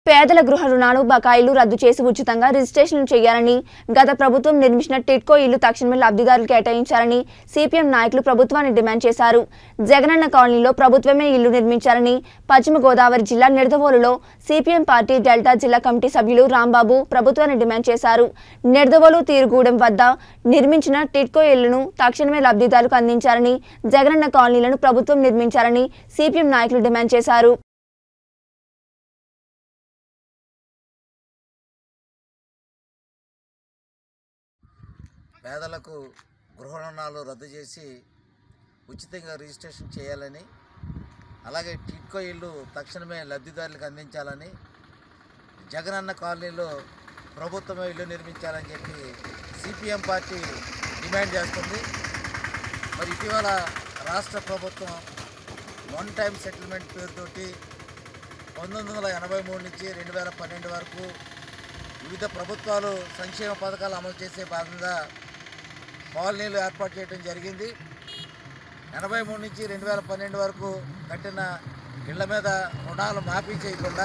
పేదల గృహ రుణాలు బకాయిలు రద్దు చేసి ఉచితంగా రిజిస్ట్రేషన్ చేయాలని గత ప్రభుత్వం నిర్మించిన టిట్కో ఇల్లు తక్షణమే లబ్ధిదారులు కేటాయించాలని సిపిఎం నాయకులు ప్రభుత్వాన్ని డిమాండ్ చేశారు జగనన్న కాలనీలో ప్రభుత్వమే ఇల్లు నిర్మించాలని పశ్చిమ గోదావరి జిల్లా నిడదవోలులో సిపిఎం పార్టీ డెల్టా జిల్లా కమిటీ సభ్యులు రాంబాబు ప్రభుత్వాన్ని డిమాండ్ చేశారు నిడదవోలు తీరుగూడెం వద్ద నిర్మించిన టిట్కో ఇళ్లను తక్షణమే లబ్ధిదారులకు అందించాలని జగనన్న కాలనీలను ప్రభుత్వం నిర్మించాలని సిపిఎం నాయకులు డిమాండ్ చేశారు పేదలకు గృహ రుణాలు రద్దు చేసి ఉచితంగా రిజిస్ట్రేషన్ చేయాలని అలాగే టిట్కో ఇల్లు తక్షణమే లబ్ధిదారులకు అందించాలని జగనన్న కాలనీలో ప్రభుత్వమే ఇల్లు నిర్మించాలని చెప్పి సిపిఎం పార్టీ డిమాండ్ చేస్తుంది మరి ఇటీవల రాష్ట్ర ప్రభుత్వం వన్ టైం సెటిల్మెంట్ పేరుతోటి పంతొమ్మిది వందల ఎనభై మూడు నుంచి రెండు వేల పన్నెండు వరకు వివిధ ప్రభుత్వాలు సంక్షేమ పథకాలు అమలు చేసే భాగంగా కాలనీలు ఏర్పాటు చేయడం జరిగింది ఎనభై మూడు నుంచి రెండు వేల పన్నెండు వరకు కట్టిన ఇళ్ల మీద రుణాలు మాఫీ చేయకుండా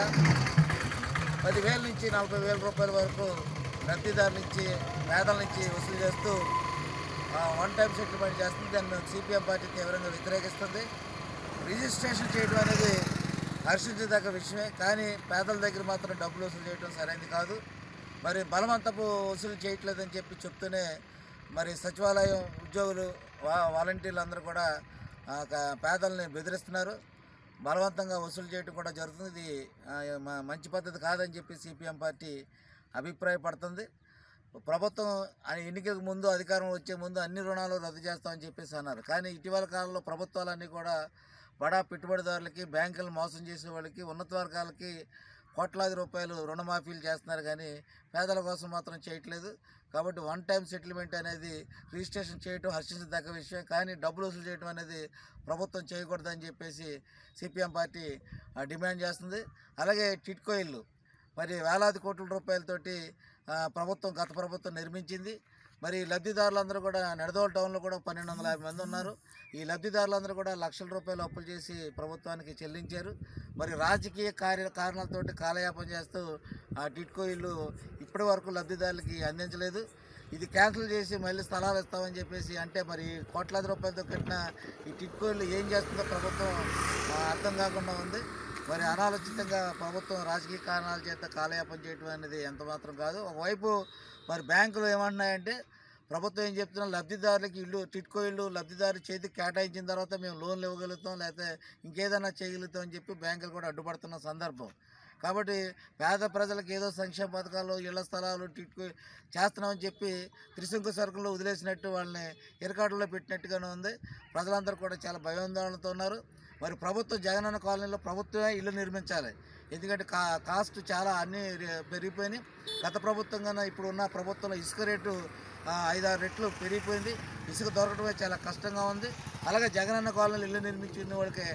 పదివేల నుంచి నలభై వేల రూపాయల వరకు లబ్ధిదారుల నుంచి పేదల నుంచి వసూలు చేస్తూ ఆ, వన్ టైం సెటిల్మెంట్ చేస్తుంది దాన్ని మేము సిపిఎం పార్టీ తీవ్రంగా వ్యతిరేకిస్తుంది రిజిస్ట్రేషన్ చేయడం అనేది హర్షించదగ్గ విషయమే కానీ పేదల దగ్గర మాత్రం డబ్బులు వసూలు చేయడం సరైనది కాదు మరి బలవంతపు వసూలు చేయట్లేదని చెప్పి చెప్తూనే మరి సచివాలయం ఉద్యోగులు వా వాలంటీర్లు అందరూ కూడా ఆ, క- పేదల్ని బెదిరిస్తున్నారు బలవంతంగా వసూలు చేయడం కూడా జరుగుతుంది ఇది ఆ, మ- మంచి పద్ధతి కాదని చెప్పి సిపిఎం పార్టీ అభిప్రాయపడుతుంది ప్రభుత్వం ఆ ఎన్నికలకు ముందు అధికారం వచ్చే ముందు అన్ని రుణాలు రద్దు చేస్తామని చెప్పేసి అన్నారు కానీ ఇటీవల కాలంలో ప్రభుత్వాలన్నీ కూడా బడా పెట్టుబడిదారులకి బ్యాంకులు మోసం చేసే వాళ్ళకి ఉన్నత వర్గాలకి కోట్లాది రూపాయలు రుణమాఫీలు చేస్తున్నారు కానీ పేదల కోసం మాత్రం చేయట్లేదు కాబట్టి వన్ టైం సెటిల్మెంట్ అనేది రిజిస్ట్రేషన్ చేయడం హర్షించదగ్గ విషయం కానీ డబ్బులు వసూలు చేయడం అనేది ప్రభుత్వం చేయకూడదని చెప్పేసి సిపిఎం పార్టీ ఆ, డిమాండ్ చేస్తుంది అలాగే టిట్కో ఇల్లు మరి వేలాది కోట్ల రూపాయలతోటి ఆ, ప్రభుత్వం గత ప్రభుత్వం నిర్మించింది మరి లబ్ధిదారులందరూ కూడా నెడదోల్ టౌన్లో కూడా పన్నెండు వందల యాభై మంది ఉన్నారు ఈ లబ్ధిదారులందరూ కూడా లక్షల రూపాయలు అప్పులు చేసి ప్రభుత్వానికి చెల్లించారు మరి రాజకీయ కార్య కారణాలతోటి కాలయాపన చేస్తూ ఆ టిట్కో ఇల్లు ఇప్పటి వరకు లబ్ధిదారులకి అందించలేదు ఇది క్యాన్సిల్ చేసి మళ్ళీ స్థలాలు ఇస్తామని చెప్పేసి అంటే మరి కోట్లాది రూపాయలతో కట్టిన ఈ టిట్కో ఇల్లు ఏం చేస్తుందో ప్రభుత్వం ఆ, అర్థం కాకుండా ఉంది మరి అనాలోచితంగా ప్రభుత్వం రాజకీయ కారణాల చేత కాలయాపన చేయడం అనేది ఎంత మాత్రం కాదు ఒకవైపు మరి బ్యాంకులు ఏమంటున్నాయంటే ప్రభుత్వం ఏం చెప్తున్నా లబ్ధిదారులకి ఇల్లు టిట్కో ఇల్లు లబ్ధిదారు చేతికి కేటాయించిన తర్వాత మేము లోన్లు ఇవ్వగలుగుతాం లేకపోతే ఇంకేదైనా చేయగలుగుతాం అని చెప్పి బ్యాంకులు కూడా అడ్డుపడుతున్న సందర్భం కాబట్టి పేద ప్రజలకు ఏదో సంక్షేమ పథకాలు ఇళ్ల స్థలాలు టిట్కో చేస్తున్నామని చెప్పి త్రిశంకు సరుకుల్లో వదిలేసినట్టు వాళ్ళని ఇరకాటులో పెట్టినట్టుగానే ఉంది ప్రజలందరూ కూడా చాలా భయోందోళనతో ఉన్నారు మరి ప్రభుత్వం జగనన్న కాలనీలో ప్రభుత్వమే ఇల్లు నిర్మించాలి ఎందుకంటే కా కాస్ట్ చాలా అన్ని రే- పెరిగిపోయినాయి గత ప్రభుత్వం కన్నా ఇప్పుడు ఉన్న ప్రభుత్వంలో ఇసుక రేటు ఆ, ఐదారు రెట్లు పెరిగిపోయింది ఇసుక దొరకడమే చాలా కష్టంగా ఉంది అలాగే జగనన్న కాలనీలో ఇల్లు నిర్మించిన వాళ్ళకి